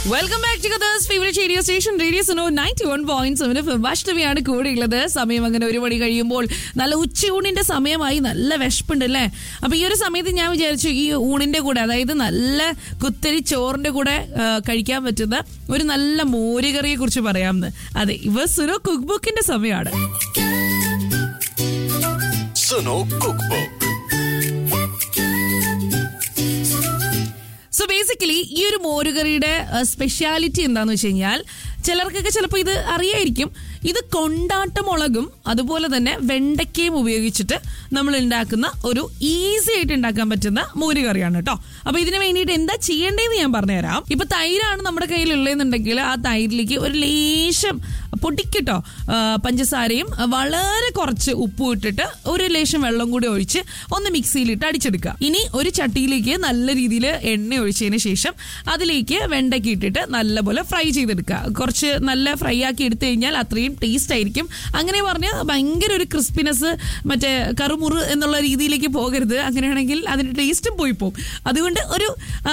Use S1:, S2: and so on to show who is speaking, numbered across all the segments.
S1: welcome back to Qatar's favourite radio station radio Suno ninety one point seven വൈഷ്ണവിയാണ് കൂടെയുള്ളത് സമയം അങ്ങനെ ഒരു മണി കഴിയുമ്പോൾ നല്ല ഉച്ചയൂണിന്റെ സമയമായി നല്ല വിശപ്പുണ്ട് അല്ലേ അപ്പൊ ഈ ഒരു സമയത്ത് ഞാൻ വിചാരിച്ചു ഈ ഊണിന്റെ കൂടെ അതായത് നല്ല കുത്തരി ചോറിന്റെ കൂടെ ആ, കഴിക്കാൻ പറ്റുന്ന ഒരു നല്ല മോരുകറിയെ കുറിച്ച് പറയാമെന്ന് അതെ ഇവ സുനോ കുക്ക് ബുക്കിന്റെ സമയമാണ്
S2: Suno cook book
S1: so basically ഈ ഒരു മോരുകറിയുടെ സ്പെഷ്യാലിറ്റി എന്താന്ന് വെച്ച് കഴിഞ്ഞാൽ ചിലർക്കൊക്കെ ചിലപ്പോൾ ഇത് അറിയായിരിക്കും ഇത് കൊണ്ടാട്ട മുളകും അതുപോലെ തന്നെ വെണ്ടയ്ക്കയും ഉപയോഗിച്ചിട്ട് നമ്മൾ ഉണ്ടാക്കുന്ന ഒരു ഈസി ആയിട്ട് ഉണ്ടാക്കാൻ പറ്റുന്ന മോരുകറിയാണ് കേട്ടോ അപ്പൊ ഇതിന് വേണ്ടിയിട്ട് എന്താ ചെയ്യേണ്ടതെന്ന് ഞാൻ പറഞ്ഞുതരാം ഇപ്പൊ തൈരാണ് നമ്മുടെ കയ്യിലുള്ളതെന്നുണ്ടെങ്കിൽ ആ തൈരിലേക്ക് ഒരു ലേശം പൊടിക്കട്ടോ ആ, പഞ്ചസാരയും ആ, വളരെ കുറച്ച് ഉപ്പും ഇട്ടിട്ട് ഒരു ലേശം വെള്ളം കൂടി ഒഴിച്ച് ഒന്ന് മിക്സിയിലിട്ട് അടിച്ചെടുക്കുക ഇനി ഒരു ചട്ടിയിലേക്ക് നല്ല രീതിയിൽ എണ്ണ ഒഴിച്ചതിന് ശേഷം അതിലേക്ക് വെണ്ടയ്ക്ക് ഇട്ടിട്ട് നല്ലപോലെ ഫ്രൈ ചെയ്തെടുക്കുക കുറച്ച് നല്ല ഫ്രൈ ആക്കി എടുത്തു കഴിഞ്ഞാൽ അത്രയും ടേസ്റ്റ് ആയിരിക്കും അങ്ങനെ പറഞ്ഞാൽ ഭയങ്കര ഒരു ക്രിസ്പിനെസ് മറ്റേ കറുമുറ് എന്നുള്ള രീതിയിലേക്ക് പോകരുത് അങ്ങനെയാണെങ്കിൽ അതിന്റെ ടേസ്റ്റും പോയി പോകും അതുകൊണ്ട് ഒരു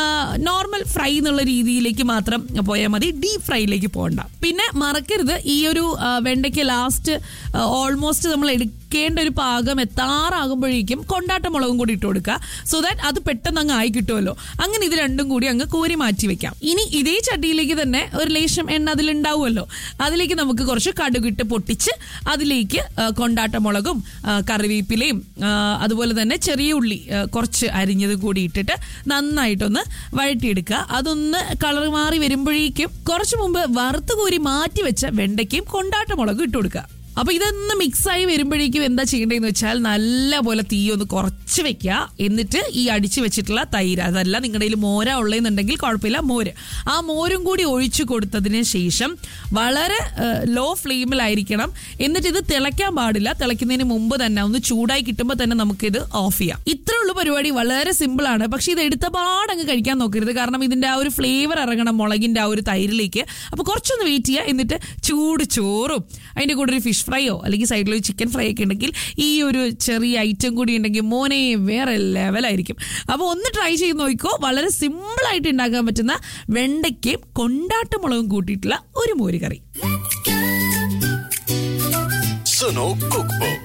S1: നോർമൽ ഫ്രൈ എന്നുള്ള രീതിയിലേക്ക് മാത്രം പോയാൽ മതി ഡീപ് ഫ്രൈയിലേക്ക് പോകണ്ട പിന്നെ മറക്കരുത് ഈ ഒരു ആ, വെണ്ടയ്ക്ക് ലാസ്റ്റ് ഓൾമോസ്റ്റ് നമ്മൾ എടുക്കേണ്ട ഒരു പാകം എത്താറാകുമ്പോഴേക്കും കൊണ്ടാട്ട മുളകും കൂടി ഇട്ട് കൊടുക്കുക സോ ദാറ്റ് അത് പെട്ടെന്ന് അങ്ങ് ആയി കിട്ടുമല്ലോ അങ്ങനെ ഇത് രണ്ടും കൂടി അങ്ങ് കോരി മാറ്റി വെക്കാം ഇനി ഇതേ ചട്ടിയിലേക്ക് തന്നെ ഒരു ലേശം എണ്ണ അതിലുണ്ടാവുമല്ലോ അതിലേക്ക് നമുക്ക് കുറച്ച് കടുകിട്ട് പൊട്ടിച്ച് അതിലേക്ക് ആ, കൊണ്ടാട്ട മുളകും ആ, കറിവേപ്പിലയും ആ, അതുപോലെ തന്നെ ചെറിയ ഉള്ളി ആ, കുറച്ച് അരിഞ്ഞത് കൂടി ഇട്ടിട്ട് നന്നായിട്ടൊന്ന് വഴറ്റിയെടുക്കുക അതൊന്ന് കളർ മാറി വരുമ്പോഴേക്കും കുറച്ച് മുമ്പ് വറുത്ത് കോരി മാറ്റി വെച്ച വെണ്ടയ്ക്കും കൊണ്ടാട്ട മുളകും ഇട്ട് കൊടുക്കുക അപ്പൊ ഇതൊന്ന് മിക്സായി വരുമ്പോഴേക്കും എന്താ ചെയ്യേണ്ടതെന്ന് വെച്ചാൽ നല്ല പോലെ തീ ഒന്ന് കുറച്ച് വെക്കുക എന്നിട്ട് ഈ അടിച്ചു വെച്ചിട്ടുള്ള തൈര് അതല്ല നിങ്ങളുടെ കയ്യിൽ മോര ഉള്ളതെന്നുണ്ടെങ്കിൽ കുഴപ്പമില്ല മോര് ആ മോരും കൂടി ഒഴിച്ചു കൊടുത്തതിന് ശേഷം വളരെ ലോ ഫ്ലെയിമിലായിരിക്കണം എന്നിട്ട് ഇത് തിളയ്ക്കാൻ പാടില്ല തിളയ്ക്കുന്നതിന് മുമ്പ് തന്നെ ഒന്ന് ചൂടായി കിട്ടുമ്പോൾ തന്നെ നമുക്കിത് ഓഫ് ചെയ്യാം ഇത്രേ ഉള്ളൂ പരിപാടി വളരെ സിമ്പിൾ ആണ് പക്ഷെ ഇത് എടുത്ത പാടങ്ങ് കഴിക്കാൻ നോക്കരുത് കാരണം ഇതിന്റെ ആ ഒരു ഫ്ലേവർ ഇറങ്ങണം മുളകിന്റെ ആ ഒരു തൈരിലേക്ക് അപ്പൊ കുറച്ചൊന്ന് വെയിറ്റ് ചെയ്യുക എന്നിട്ട് ചൂട് ചോറും അതിന്റെ കൂടെ ഒരു ഫിഷ് ഫ്രൈയോ അല്ലെങ്കിൽ സൈഡിൽ ഒരു ചിക്കൻ ഫ്രൈ ഒക്കെ ഉണ്ടെങ്കിൽ ഈ ഒരു ചെറിയ ഐറ്റം കൂടി ഉണ്ടെങ്കിൽ മോനെ വേറെ ലെവലായിരിക്കും അപ്പോൾ ഒന്ന് ട്രൈ ചെയ്ത് നോക്കിക്കോ വളരെ സിമ്പിൾ ആയിട്ട് ഉണ്ടാക്കാൻ പറ്റുന്ന വെണ്ടയ്ക്കയും കൊണ്ടാട്ടമുളകും കൂട്ടിയിട്ടുള്ള ഒരു മോര് കറി
S2: സുനോ കുക്ക് ബുക്ക്